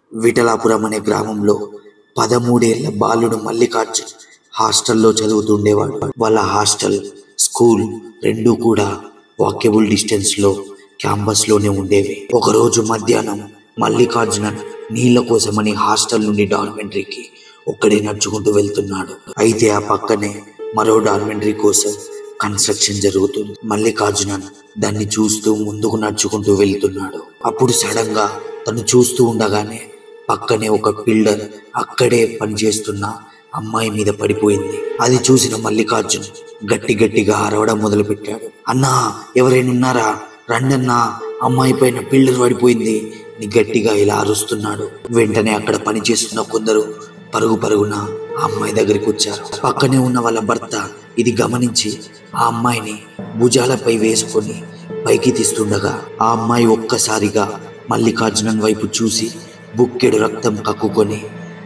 విఠలాపురం అనే గ్రామంలో పదమూడేళ్ల బాలుడు మల్లికార్జున్ హాస్టల్లో చదువుతుండేవాడు వాళ్ళ హాస్టల్ స్కూల్ రెండూ కూడా వాక్యబుల్ డిస్టెన్స్ లో క్యాంపస్ లోనే ఉండేవి ఒకరోజు మధ్యాహ్నం మల్లికార్జునన్ నీళ్ల కోసమని హాస్టల్ నుండి డార్మెంటరీకి ఒక్కడే నడుచుకుంటూ వెళ్తున్నాడు అయితే ఆ పక్కనే మరో డార్మెంటరీ కోసం కన్స్ట్రక్షన్ జరుగుతుంది మల్లికార్జునన్ దాన్ని చూస్తూ ముందుకు నడుచుకుంటూ వెళ్తున్నాడు అప్పుడు సడన్ గా తను చూస్తూ ఉండగానే పక్కనే ఒక పిల్లర్ అక్కడే పనిచేస్తున్న అమ్మాయి మీద పడిపోయింది అది చూసిన మల్లికార్జున్ గట్టి గట్టిగా అరవడం మొదలుపెట్టాడు అన్నా ఎవరైనా ఉన్నారా రండన్నా అమ్మాయి పైన పిల్లర్ పడిపోయింది అని గట్టిగా ఇలా అరుస్తున్నాడు వెంటనే అక్కడ పనిచేస్తున్న కొందరు పరుగు పరుగున ఆ అమ్మాయి దగ్గరికి వచ్చారు పక్కనే ఉన్న వాళ్ళ భర్త ఇది గమనించి ఆ అమ్మాయిని భుజాలపై వేసుకొని పైకి తీస్తుండగా ఆ అమ్మాయి ఒక్కసారిగా మల్లికార్జునన్ వైపు చూసి బుక్కెడు రక్తం కక్కుకొని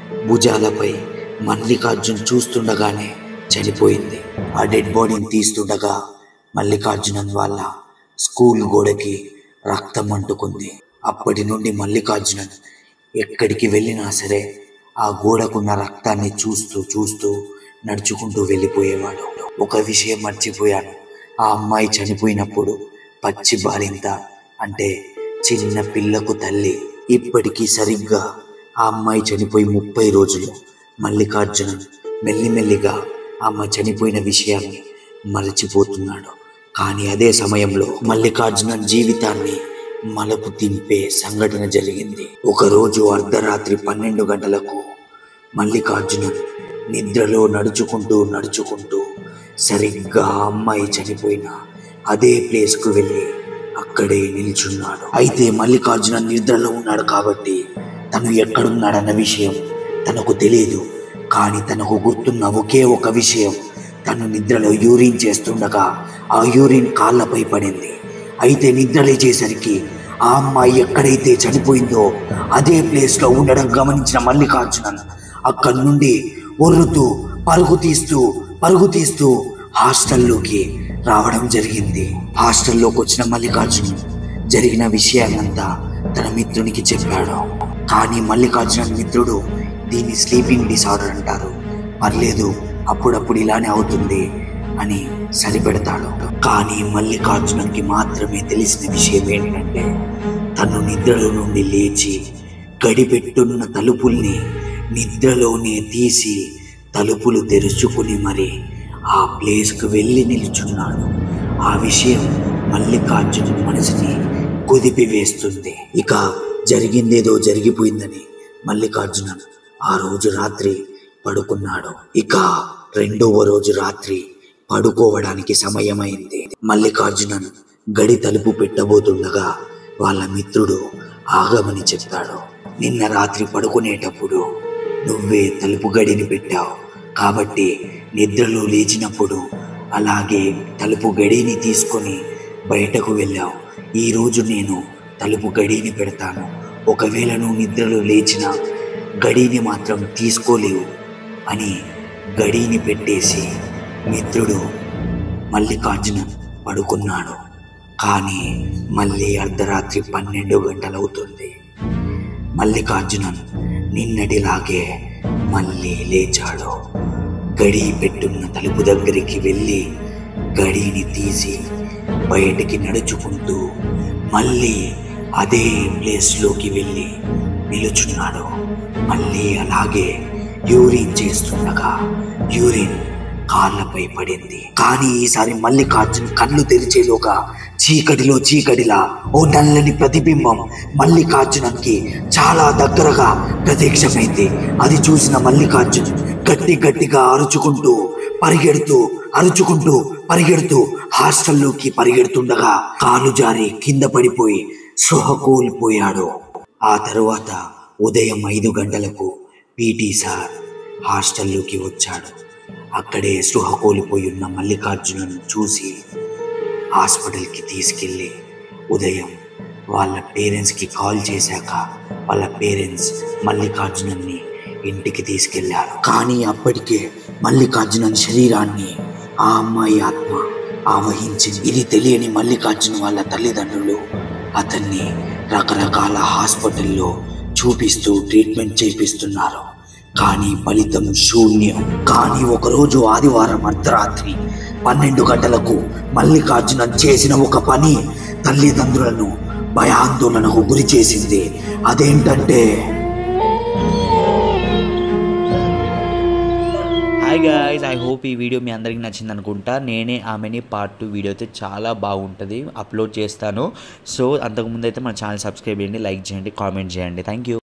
భుజాలపై మల్లికార్జున్ చూస్తుండగానే చనిపోయింది ఆ డెడ్ బాడీని తీస్తుండగా మల్లికార్జునన్ వాళ్ళ స్కూల్ గోడకి రక్తం అంటుకుంది అప్పటి నుండి మల్లికార్జునన్ ఎక్కడికి వెళ్ళినా సరే ఆ గోడకున్న రక్తాన్ని చూస్తూ చూస్తూ నడుచుకుంటూ వెళ్ళిపోయేవాడు ఒక విషయం మర్చిపోయాను ఆ అమ్మాయి చనిపోయినప్పుడు పచ్చి బాలింత అంటే చిన్న పిల్లకు తల్లి ఇప్పటికీ సరిగ్గా ఆ అమ్మాయి చనిపోయి ముప్పై రోజులు మల్లికార్జునన్ మెల్లిమెల్లిగా ఆమె చనిపోయిన విషయాన్ని మరచిపోతున్నాడు కానీ అదే సమయంలో మల్లికార్జునన్ జీవితాన్ని మలుపు తింపే సంఘటన జరిగింది ఒకరోజు అర్ధరాత్రి పన్నెండు గంటలకు మల్లికార్జునన్ నిద్రలో నడుచుకుంటూ నడుచుకుంటూ సరిగ్గా ఆ అమ్మాయి చనిపోయిన అదే ప్లేస్కు వెళ్ళి అక్కడే నిల్చున్నాడు అయితే మల్లికార్జునన్ నిద్రలో ఉన్నాడు కాబట్టి తను ఎక్కడున్నాడన్న విషయం తనకు తెలియదు కానీ తనకు గుర్తున్న ఒకే ఒక విషయం తను నిద్రలో యూరిన్ చేస్తుండగా ఆ యూరిన్ కాళ్ళపై పడింది అయితే నిద్ర లేచేసరికి ఆ అమ్మాయి ఎక్కడైతే చనిపోయిందో అదే ప్లేస్లో ఉండడం గమనించిన మల్లికార్జునన్ అక్కడి నుండి ఒర్రుతూ పరుగు తీస్తూ పరుగు తీస్తూ హాస్టల్లోకి రావడం జరిగింది హాస్టల్లోకి వచ్చిన మల్లికార్జున్ జరిగిన విషయాన్నంతా తన మిత్రునికి చెప్పాడు కానీ మల్లికార్జున మిత్రుడు దీన్ని స్లీపింగ్ డిసార్డర్ అంటారు పర్లేదు అప్పుడప్పుడు ఇలానే అవుతుంది అని సరిపెడతాడు కానీ మల్లికార్జునకి మాత్రమే తెలిసిన విషయం ఏంటంటే తను నిద్రలో నుండి లేచి గడిపెట్టున్న తలుపుల్ని నిద్రలోనే తీసి తలుపులు తెరుచుకుని మరి ఆ ప్లేస్కు వెళ్ళి నిల్చున్నాడు ఆ విషయం మల్లికార్జున మనసుని కుదిపివేస్తుంది ఇక జరిగిందేదో జరిగిపోయిందని మల్లికార్జున ఆ రోజు రాత్రి పడుకున్నాడు ఇక రెండవ రోజు రాత్రి పడుకోవడానికి సమయమైంది మల్లికార్జునన్ గడి తలుపు పెట్టబోతుండగా వాళ్ళ మిత్రుడు ఆగమని చెప్పాడు నిన్న రాత్రి పడుకునేటప్పుడు నువ్వే తలుపు గడిని పెట్టావు కాబట్టి నిద్రలో లేచినప్పుడు అలాగే తలుపు గడిని తీసుకొని బయటకు వెళ్ళావు ఈరోజు నేను తలుపు గడిని పెడతాను ఒకవేళ నువ్వు నిద్రలో లేచిన గడిని మాత్రం తీసుకోలేవు అని గడిని పెట్టేసి మిత్రుడు మల్లికార్జున పడుకున్నాడు కానీ మళ్ళీ అర్ధరాత్రి పన్నెండు గంటలవుతుంది మల్లికార్జునన్ నిన్నటిలాగే మళ్ళీ లేచాడు గడి పెట్టున్న తలుపు దగ్గరికి వెళ్ళి గడిని తీసి బయటికి నడుచుకుంటూ మళ్ళీ అదే ప్లేస్లోకి వెళ్ళి నిలుచున్నాడు మళ్ళీ అలాగే యూరిన్ చేస్తుండగా యూరిన్ కాళ్ళపై పడింది కానీ ఈసారి మల్లికార్జున్ కళ్ళు తెరిచేలోగా చీకటిలో చీకటిలా ఓ నల్లని ప్రతిబింబం మల్లికార్జునంకి చాలా దగ్గరగా ప్రత్యక్షమైంది అది చూసిన మల్లికార్జున్ గట్టి గట్టిగా అరుచుకుంటూ పరిగెడుతూ అరుచుకుంటూ పరిగెడుతూ హాస్టల్లోకి పరిగెడుతుండగా కాలు జారి కింద పడిపోయి స్పృహ కోల్పోయాడు ఆ తరువాత ఉదయం ఐదు గంటలకు పీటీ సార్ హాస్టల్లోకి వచ్చాడు అక్కడే స్పృహ కోల్పోయి ఉన్న మల్లికార్జునను చూసి హాస్పిటల్కి తీసుకెళ్ళి ఉదయం వాళ్ళ పేరెంట్స్కి కాల్ చేశాక వాళ్ళ పేరెంట్స్ మల్లికార్జునన్ని ఇంటికి తీసుకెళ్లారు కానీ అప్పటికే మల్లికార్జునన్ శరీరాన్ని ఆ అమ్మాయి ఆత్మ ఆవహించింది ఇది తెలియని మల్లికార్జున వాళ్ళ తల్లిదండ్రులు అతన్ని రకరకాల హాస్పిటల్లో చూపిస్తూ ట్రీట్మెంట్ చేపిస్తున్నారు కానీ ఫలితం శూన్యం కానీ ఒకరోజు ఆదివారం అర్ధరాత్రి పన్నెండు గంటలకు మల్లికార్జునన్ చేసిన ఒక పని తల్లిదండ్రులను భయాందోళనకు గురి చేసింది అదేంటంటే హాయ్ గాయ్స్ ఐ హోప్ ఈ వీడియో మీ అందరికీ నచ్చింది అనుకుంటా నేనే ఆమెని పార్ట్ టూ వీడియో అయితే చాలా బాగుంటుంది అప్లోడ్ చేస్తాను సో అంతకుముందు అయితే మన ఛానల్ సబ్స్క్రైబ్ చేయండి లైక్ చేయండి కామెంట్ చేయండి థ్యాంక్ యూ